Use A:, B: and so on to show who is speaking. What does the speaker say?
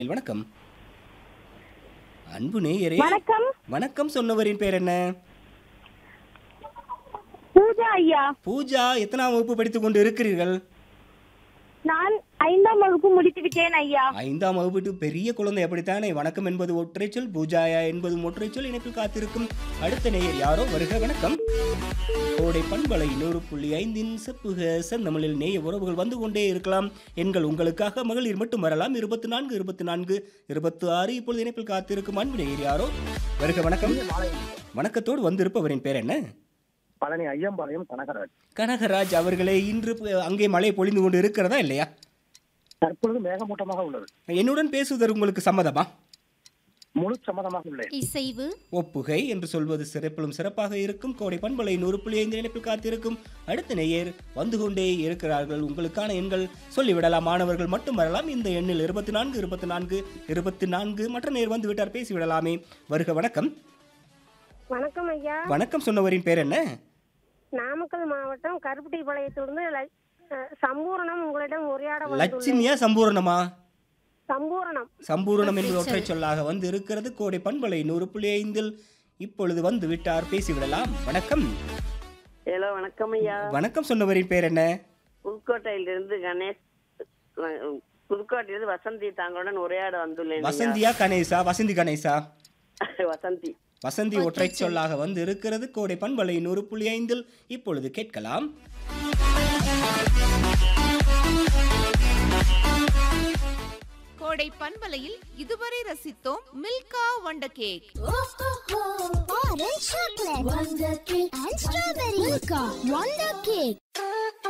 A: வணக்கம் அன்பு நேயரே
B: வணக்கம்
A: வணக்கம் சொன்னவரின் பேர் என்ன
B: பூஜா ஐயா
A: பூஜா எத்தனாம் வகுப்பு படித்துக் கொண்டு இருக்கிறீர்கள்
B: நான் ஐந்தாம் வகுப்பு முடித்து விட்டேன் ஐயா
A: ஐந்தாம் வகுப்பு பெரிய குழந்தை அப்படித்தானே வணக்கம் என்பது ஒற்றைச்சொல் பூஜாயா என்பது ஒற்றைச்சொல் இணைப்பில் காத்திருக்கும் அடுத்த நேயர் யாரோ வருக வணக்கம் கோடை பண்பலை நூறு புள்ளி ஐந்தின் செப்புக செந்தமிழில் நேய உறவுகள் வந்து கொண்டே இருக்கலாம் எண்கள் உங்களுக்காக மகளிர் மட்டும் வரலாம் இருபத்தி நான்கு இருபத்தி நான்கு இருபத்தி ஆறு இப்பொழுது இணைப்பில் காத்திருக்கும் அன்பு நேயர் யாரோ வருக வணக்கம் வணக்கத்தோடு வந்திருப்பவரின் பேர் என்ன
C: பழனி ஐயம்பாளையம் கனகராஜ்
A: கனகராஜ் அவர்களே இன்று ப- அங்கே மழை பொழிந்து கொண்டு இருக்கிறதா இல்லையா
C: தற்பொழுது மேகமூட்டமாக உள்ளது
A: என்னுடன் பேசுவதற்கு உங்களுக்கு சம்மதமா
C: முழு சம்மதமாக உள்ளேன்
D: இசைவு
A: ஒப்புகை என்று சொல்வது சிறப்பிலும் சிறப்பாக இருக்கும் கோடை பண்பலை நூறு புள்ளி ஐந்து இணைப்பில் காத்திருக்கும் அடுத்த நேயர் வந்து கொண்டே இருக்கிறார்கள் உங்களுக்கான எண்கள் சொல்லிவிடலாம் மாணவர்கள் மட்டும் வரலாம் இந்த எண்ணில் இருபத்தி நான்கு இருபத்தி நான்கு இருபத்தி நான்கு மற்ற நேர் வந்து விட்டார் பேசிவிடலாமே வருக வணக்கம்
B: வணக்கம் ஐயா
A: வணக்கம் சொன்னவரின் பேர் என்ன
B: நாமக்கல் மாவட்டம் கருப்பட்டிப்பாளையத்திலிருந்து ல- அஹ், சம்பூரணம் உங்களிடம் உரையாட வந்துள்ளேன்.
A: லட்சுமியா சம்பூரணமா
B: சம்பூரணம்
A: சம்பூரணம் என்று ஒற்றை சொல்லாக வந்து இருக்கிறது கோடை பண்பலை நூறு புள்ளி ஐந்தில் இப்பொழுது வந்து விட்டார் பேசிவிடலாம் வணக்கம்
E: ஹலோ வணக்கம் ஐயா
A: வணக்கம் சொன்னவரின் பேர் என்ன
E: புதுக்கோட்டையிலிருந்து கணேஷ் அஹ், புதுக்கோட்டையிலிருந்து வசந்தி தாங்களுடன் உரையாட வந்துள்ளேன் ஐயா.
A: வசந்தியா கணேசா வசந்தி கணேசா
E: வசந்தி
A: வசந்தி ஒற்றை சொல்லாக வந்து இருக்கிறது கோடை பண்பலை நூறு புள்ளி ஐந்தில் இப்பொழுது கேட்கலாம்
D: கோடை பண்பலையில் இதுவரை ரசித்தோம் மில்கா வண்ட cake
F: Orange chocolate, Wonder Cake, and Strawberry Milka, Wonder Cake.